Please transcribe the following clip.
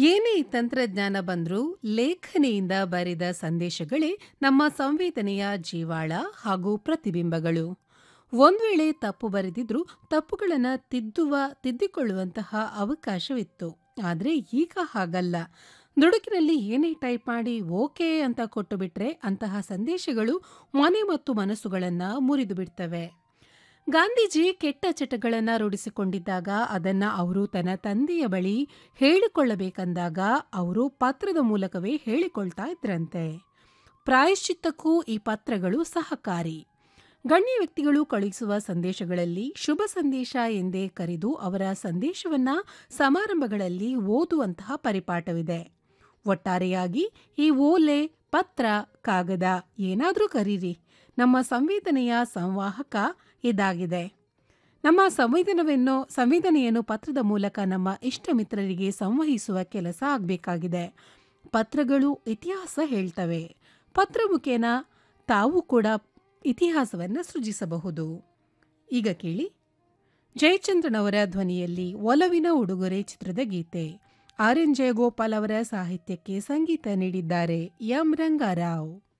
ಏನೇ ತಂತ್ರಜ್ಞಾನ ಬಂದ್ರೂ ಲೇಖನಿಯಿಂದ ಬರೆದ ಸಂದೇಶಗಳೇ ನಮ್ಮ ಸಂವೇದನೆಯ ಜೀವಾಳ ಹಾಗೂ ಪ್ರತಿಬಿಂಬಗಳು ಒಂದ್ ವೇಳೆ ತಪ್ಪು ಬರೆದಿದ್ರೂ ತಪ್ಪುಗಳನ್ನು ತಿದ್ದುವ ತಿದ್ದಿಕೊಳ್ಳುವಂತಹ ಅವಕಾಶವಿತ್ತು ಆದರೆ ಈಗ ಹಾಗಲ್ಲ ದುಡುಕಿನಲ್ಲಿ ಏನೇ ಟೈಪ್ ಮಾಡಿ ಓಕೆ ಅಂತ ಕೊಟ್ಟು ಬಿಟ್ರೆ ಅಂತಹ ಸಂದೇಶಗಳು ಮನೆ ಮತ್ತು ಮನಸ್ಸುಗಳನ್ನ ಮುರಿದು ಬಿಡ್ತವೆ ಗಾಂಧೀಜಿ ಕೆಟ್ಟ ಚಟಗಳನ್ನು ರೂಢಿಸಿಕೊಂಡಿದ್ದಾಗ ಅದನ್ನ ಅವರು ತನ್ನ ತಂದೆಯ ಬಳಿ ಹೇಳಿಕೊಳ್ಳಬೇಕಂದಾಗ ಅವರು ಪತ್ರದ ಮೂಲಕವೇ ಹೇಳಿಕೊಳ್ತಾ ಇದ್ರಂತೆ ಪ್ರಾಯಶ್ಚಿತ್ತಕ್ಕೂ ಈ ಪತ್ರಗಳು ಸಹಕಾರಿ ಗಣ್ಯ ವ್ಯಕ್ತಿಗಳು ಕಳುಹಿಸುವ ಸಂದೇಶಗಳಲ್ಲಿ ಶುಭ ಸಂದೇಶ ಎಂದೇ ಕರೆದು ಅವರ ಸಂದೇಶವನ್ನ ಸಮಾರಂಭಗಳಲ್ಲಿ ಓದುವಂತಹ ಪರಿಪಾಠವಿದೆ ಒಟ್ಟಾರೆಯಾಗಿ ಈ ಓಲೆ ಪತ್ರ ಕಾಗದ ಏನಾದರೂ ಕರೀರಿ ನಮ್ಮ ಸಂವೇದನೆಯ ಸಂವಾಹಕ ಇದಾಗಿದೆ ನಮ್ಮ ಸಂವೇದನವನ್ನು ಸಂವೇದನೆಯನ್ನು ಪತ್ರದ ಮೂಲಕ ನಮ್ಮ ಇಷ್ಟ ಮಿತ್ರರಿಗೆ ಸಂವಹಿಸುವ ಕೆಲಸ ಆಗಬೇಕಾಗಿದೆ ಪತ್ರಗಳು ಇತಿಹಾಸ ಹೇಳ್ತವೆ ಪತ್ರ ಮುಖೇನ ತಾವು ಕೂಡ ಇತಿಹಾಸವನ್ನು ಸೃಜಿಸಬಹುದು ಈಗ ಕೇಳಿ ಜಯಚಂದ್ರನವರ ಧ್ವನಿಯಲ್ಲಿ ಒಲವಿನ ಉಡುಗೊರೆ ಚಿತ್ರದ ಗೀತೆ ಆರ್ ಎನ್ ಜಯಗೋಪಾಲ್ ಅವರ ಸಾಹಿತ್ಯಕ್ಕೆ ಸಂಗೀತ ನೀಡಿದ್ದಾರೆ ಎಂ ರಂಗಾರಾವ್